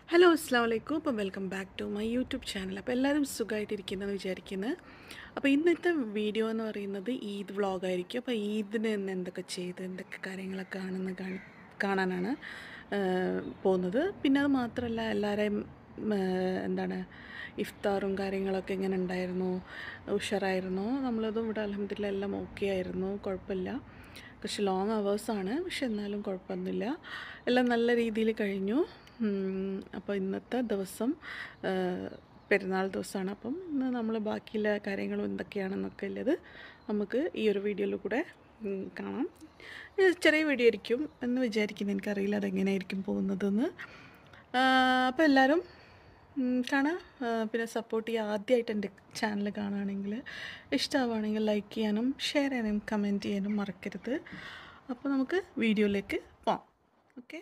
hello അസ്സാം വലൈക്കും അപ്പം welcome back to my YouTube channel അപ്പോൾ എല്ലാവരും സുഖമായിട്ടിരിക്കുന്നെന്ന് വിചാരിക്കുന്നത് അപ്പോൾ ഇന്നത്തെ വീഡിയോ എന്ന് പറയുന്നത് ഈദ് വ്ളോഗായിരിക്കും അപ്പോൾ ഈദിന് ഇന്ന് എന്തൊക്കെ ചെയ്ത് എന്തൊക്കെ കാര്യങ്ങളൊക്കെ ആണെന്ന് കാണി കാണാനാണ് ആ, പോകുന്നത് പിന്നെ അത് മാത്രമല്ല എല്ലാവരെയും ആ, എന്താണ് ഇഫ്താറും കാര്യങ്ങളൊക്കെ എങ്ങനെ ഉണ്ടായിരുന്നു ഉഷാറായിരുന്നു നമ്മളതും ഇവിടെ അലഹമ്മദില്ല എല്ലാം ഓക്കെ ആയിരുന്നു കുഴപ്പമില്ല കുറച്ച് ലോങ് അവേഴ്സാണ് പക്ഷെ എന്നാലും കുഴപ്പമൊന്നുമില്ല എല്ലാം നല്ല രീതിയിൽ കഴിഞ്ഞു ഉം, അപ്പോൾ ഇന്നത്തെ ദിവസം ആ, പെരുന്നാൾ ദിവസമാണ് അപ്പം ഇന്ന് നമ്മൾ ബാക്കിയുള്ള കാര്യങ്ങളും എന്തൊക്കെയാണെന്നൊക്കെ ഉള്ളത് നമുക്ക് ഈ ഒരു വീഡിയോയിൽ കൂടെ ഉം, കാണാം ഇത് ചെറിയ വീഡിയോ ആയിരിക്കും എന്ന് വിചാരിക്കുന്നു എനിക്കറിയില്ല അതെങ്ങനെയായിരിക്കും പോകുന്നതെന്ന് ആ, അപ്പോൾ എല്ലാവരും ഉം, കാണാം ആ, പിന്നെ സപ്പോർട്ട് ചെയ്യുക ആദ്യമായിട്ട് എൻ്റെ ചാനൽ കാണുകയാണെങ്കിൽ ഇഷ്ടമാവുകയാണെങ്കിൽ ലൈക്ക് ചെയ്യാനും ഷെയർ ചെയ്യാനും കമൻറ്റ് ചെയ്യാനും മറക്കരുത് അപ്പോൾ നമുക്ക് വീഡിയോയിലേക്ക് പോകാം ഓക്കെ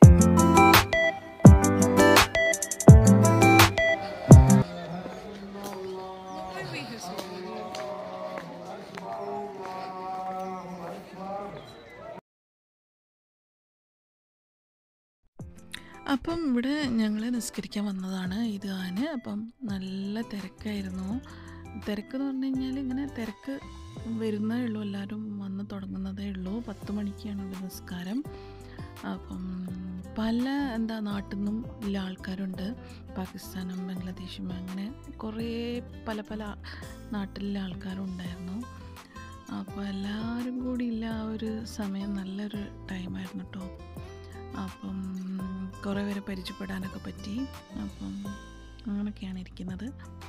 അപ്പം ഇവിടെ ഞങ്ങൾ നിസ്കരിക്കാൻ വന്നതാണ് ഇത് ആന് അപ്പം നല്ല തിരക്കായിരുന്നു തിരക്ക് എന്ന് പറഞ്ഞു കഴിഞ്ഞാൽ ഇങ്ങനെ തിരക്ക് വരുന്നതേ ഉള്ളൂ എല്ലാവരും വന്ന് തുടങ്ങുന്നതേ ഉള്ളൂ പത്ത് മണിക്കാണ് ഇവിടെ നിസ്കാരം അപ്പം പല എന്താ നാട്ടിൽ നിന്നും ഉള്ള ആൾക്കാരുണ്ട് പാകിസ്ഥാനും ബംഗ്ലാദേശും അങ്ങനെ കുറേ പല പല നാട്ടിലെ ആൾക്കാരുണ്ടായിരുന്നു അപ്പോൾ എല്ലാവരും കൂടി ഇല്ല ആ ഒരു സമയം നല്ലൊരു ടൈമായിരുന്നു കേട്ടോ അപ്പം കുറേ പേരെ പരിചയപ്പെടാനൊക്കെ പറ്റി അപ്പം അങ്ങനെയൊക്കെയാണ് ഇരിക്കുന്നത്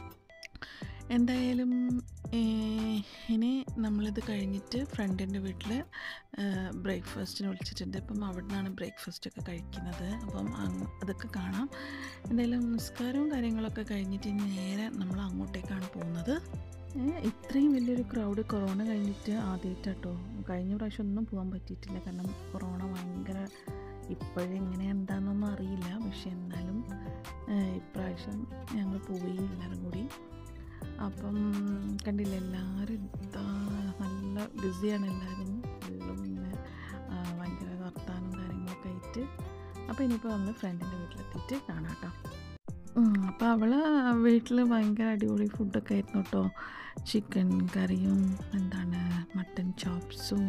എന്തായാലും ഏഹ്, ഇനി നമ്മളിത് കഴിഞ്ഞിട്ട് ഫ്രണ്ടിൻ്റെ വീട്ടിൽ ബ്രേക്ക്ഫാസ്റ്റിന് വിളിച്ചിട്ടുണ്ട് അപ്പം അവിടെ നിന്നാണ് ബ്രേക്ക്ഫാസ്റ്റ് ഒക്കെ കഴിക്കുന്നത് അപ്പം അങ്ങ് അതൊക്കെ കാണാം എന്തായാലും നിസ്കാരവും കാര്യങ്ങളൊക്കെ കഴിഞ്ഞിട്ട് ഇനി നേരെ നമ്മൾ അങ്ങോട്ടേക്കാണ് പോകുന്നത് ഏഹ്, ഇത്രയും വലിയൊരു ക്രൗഡ് കൊറോണ കഴിഞ്ഞിട്ട് ആദ്യമായിട്ടാട്ടോ കഴിഞ്ഞ പ്രാവശ്യം ഒന്നും പോകാൻ പറ്റിയിട്ടില്ല കാരണം കൊറോണ ഭയങ്കര ഇപ്പോഴെങ്ങനെ എന്താണെന്നൊന്നും അറിയില്ല പക്ഷെ എന്നാലും ഏഹ്, ഇപ്രാവശ്യം ഞങ്ങൾ പോയി എല്ലാവരും കൂടി അപ്പം കണ്ടില്ല എല്ലാവരും ഇതാ നല്ല ബിസിയാണ് എല്ലാവരും ഫുള്ളും ഇങ്ങനെ ആ, ഭയങ്കര വർത്താനം കാര്യങ്ങളൊക്കെ ആയിട്ട് അപ്പോൾ ഇനിയിപ്പോൾ നമ്മൾ ഫ്രണ്ടിൻ്റെ വീട്ടിലെത്തിയിട്ട് കാണാം കേട്ടോ അപ്പോൾ അവൾ വീട്ടിൽ ഭയങ്കര അടിപൊളി ഫുഡൊക്കെ ആയിരുന്നു കേട്ടോ ചിക്കൻ കറിയും എന്താണ് മട്ടൻ ചോപ്സും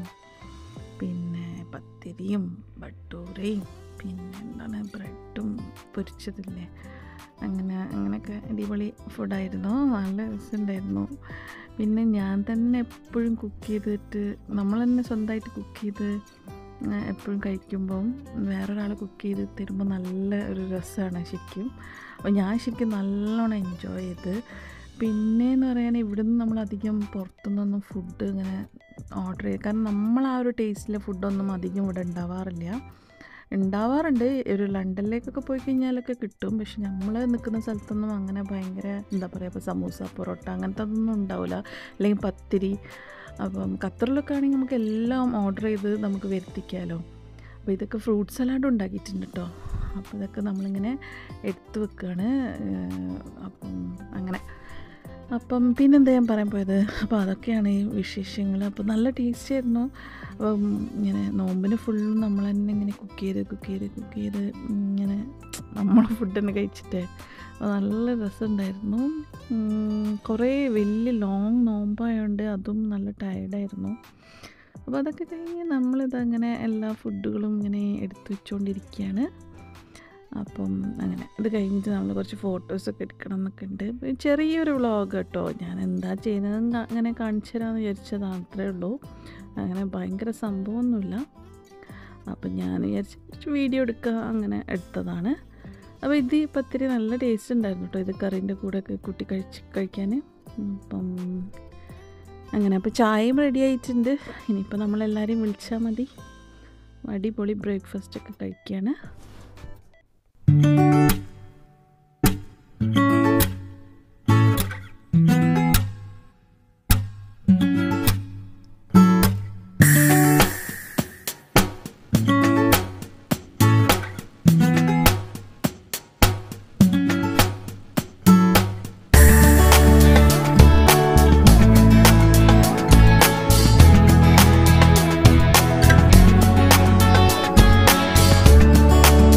പിന്നെ പത്തിരിയും ബട്ടൂരയും പിന്നെ എന്താണ് ബ്രെഡും പൊരിച്ചതില്ലേ അങ്ങനെ അങ്ങനെയൊക്കെ അടിപൊളി ഫുഡായിരുന്നു നല്ല രസമുണ്ടായിരുന്നു പിന്നെ ഞാൻ തന്നെ എപ്പോഴും കുക്ക് ചെയ്തിട്ട് നമ്മൾ തന്നെ സ്വന്തമായിട്ട് കുക്ക് ചെയ്ത് എപ്പോഴും കഴിക്കുമ്പം വേറൊരാൾ കുക്ക് ചെയ്ത് തരുമ്പോൾ നല്ല ഒരു രസമാണ് ശരിക്കും അപ്പോൾ ഞാൻ ശരിക്കും നല്ലോണം എൻജോയ് ചെയ്ത് പിന്നെയെന്ന് പറയാൻ ഇവിടുന്ന് നമ്മൾ അധികം പുറത്തുനിന്നൊന്നും ഫുഡ് ഇങ്ങനെ ഓർഡർ ചെയ്ത് കാരണം നമ്മൾ ആ ഒരു ടേസ്റ്റിലെ ഫുഡൊന്നും അധികം ഇവിടെ ഉണ്ടാവാറില്ല ഉണ്ടാവാറുണ്ട് ഒരു ലണ്ടനിലേക്കൊക്കെ പോയി കഴിഞ്ഞാലൊക്കെ കിട്ടും പക്ഷെ നമ്മൾ നിൽക്കുന്ന സ്ഥലത്തൊന്നും അങ്ങനെ ഭയങ്കര എന്താ പറയുക ഇപ്പോൾ സമൂസ പൊറോട്ട അങ്ങനത്തെ ഒന്നും ഉണ്ടാവില്ല അല്ലെങ്കിൽ പത്തിരി അപ്പം ഖത്തറിലൊക്കെ ആണെങ്കിൽ നമുക്ക് എല്ലാം ഓർഡർ ചെയ്ത് നമുക്ക് വരുത്തിക്കാമല്ലോ അപ്പോൾ ഇതൊക്കെ ഫ്രൂട്ട് സലാഡ് ഉണ്ടാക്കിയിട്ടുണ്ട് കേട്ടോ അപ്പോൾ ഇതൊക്കെ നമ്മളിങ്ങനെ എടുത്തു വെക്കുകയാണ് ഏഹ് അപ്പം അങ്ങനെ അപ്പം പിന്നെന്താ ഞാൻ പറയാൻ പോയത് അപ്പോൾ അതൊക്കെയാണ് ഈ വിശേഷങ്ങൾ അപ്പോൾ നല്ല ടേസ്റ്റ് ആയിരുന്നു അപ്പം ഇങ്ങനെ നോമ്പിന് ഫുള്ളും നമ്മൾ തന്നെ ഇങ്ങനെ കുക്ക് ചെയ്ത് കുക്ക് ചെയ്ത് കുക്ക് ചെയ്ത് ഇങ്ങനെ നമ്മളെ ഫുഡ് തന്നെ കഴിച്ചിട്ടേ അപ്പോൾ നല്ല രസമുണ്ടായിരുന്നു ഉം, കുറേ വലിയ ലോങ് നോമ്പായതുകൊണ്ട് അതും നല്ല ടയർഡായിരുന്നു അപ്പോൾ അതൊക്കെ കഴിഞ്ഞ് നമ്മളിതങ്ങനെ എല്ലാ ഫുഡുകളും ഇങ്ങനെ എടുത്തു വെച്ചുകൊണ്ടിരിക്കുകയാണ് അപ്പം അങ്ങനെ ഇത് കഴിഞ്ഞിട്ട് നമ്മൾ കുറച്ച് ഫോട്ടോസൊക്കെ എടുക്കണം എന്നൊക്കെ ഉണ്ട് ഇപ്പൊ ചെറിയൊരു വ്ളോഗ് കേട്ടോ ഞാൻ എന്താ ചെയ്യുന്നതെന്ന് അങ്ങനെ കാണിച്ചു തരാമെന്ന് വിചാരിച്ചതാണ് അത്രേ ഉള്ളൂ അങ്ങനെ ഭയങ്കര സംഭവമൊന്നുമില്ല അപ്പം ഞാൻ വിചാരിച്ച് കുറച്ച് വീഡിയോ എടുക്കുക അങ്ങനെ എടുത്തതാണ് അപ്പോൾ ഇത് പത്തിരി നല്ല ടേസ്റ്റ് ഉണ്ടായിരുന്നു കേട്ടോ ഇത് കറീൻ്റെ കൂടെയൊക്കെ കൂട്ടി കഴിച്ച് കഴിക്കാൻ അപ്പം അങ്ങനെ അപ്പോൾ ചായയും റെഡി ആയിട്ടുണ്ട് ഇനിയിപ്പോൾ നമ്മളെല്ലാവരെയും വിളിച്ചാൽ മതി അടിപൊളി ബ്രേക്ക്ഫാസ്റ്റ് ഒക്കെ കഴിക്കുകയാണ് Thank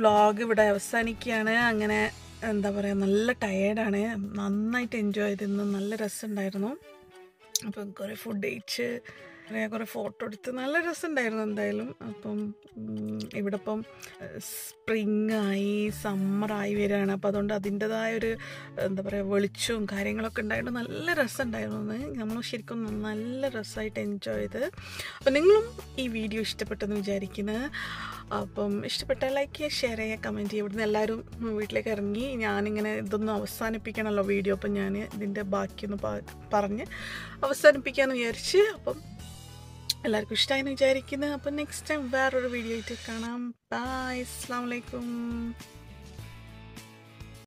വ്ളോഗ് ഇവിടെ അവസാനിക്കുകയാണ് അങ്ങനെ എന്താ പറയുക നല്ല ടയേർഡാണ് നന്നായിട്ട് എൻജോയ് ചെയ്തിരുന്നു നല്ല രസമുണ്ടായിരുന്നു അപ്പം കുറേ ഫുഡ് കഴിച്ച് കുറേ കുറേ ഫോട്ടോ എടുത്ത് നല്ല രസമുണ്ടായിരുന്നു എന്തായാലും അപ്പം ഉം, ഇവിടെ ഇപ്പം സ്പ്രിങ് ആയി സമ്മറായി വരികയാണ് അപ്പം അതുകൊണ്ട് അതിൻ്റെതായ ഒരു എന്താ പറയുക വെളിച്ചവും കാര്യങ്ങളൊക്കെ ഉണ്ടായിട്ട് നല്ല രസമുണ്ടായിരുന്നു നമ്മൾ ശരിക്കും നല്ല രസമായിട്ട് എൻജോയ് ചെയ്ത് അപ്പം നിങ്ങളും ഈ വീഡിയോ ഇഷ്ടപ്പെട്ടെന്ന് വിചാരിക്കുന്നത് അപ്പം ഇഷ്ടപ്പെട്ടാൽ ലൈക്ക് ചെയ്യുക ഷെയർ ചെയ്യുക കമൻറ്റ് ചെയ്യുക ഇവിടുന്ന് എല്ലാവരും വീട്ടിലേക്ക് ഇറങ്ങി ഞാനിങ്ങനെ ഇതൊന്നും അവസാനിപ്പിക്കണമല്ലോ വീഡിയോ അപ്പം ഞാൻ ഇതിൻ്റെ ബാക്കിയൊന്ന് പ- പറഞ്ഞ് അവസാനിപ്പിക്കാമെന്ന് വിചാരിച്ച് അപ്പം എല്ലാവർക്കും ഇഷ്ടമായെന്ന് വിചാരിക്കുന്നു അപ്പം നെക്സ്റ്റ് ടൈം വേറൊരു വീഡിയോ ആയിട്ട് കാണാം ബൈ അസ്സാം വലൈക്കും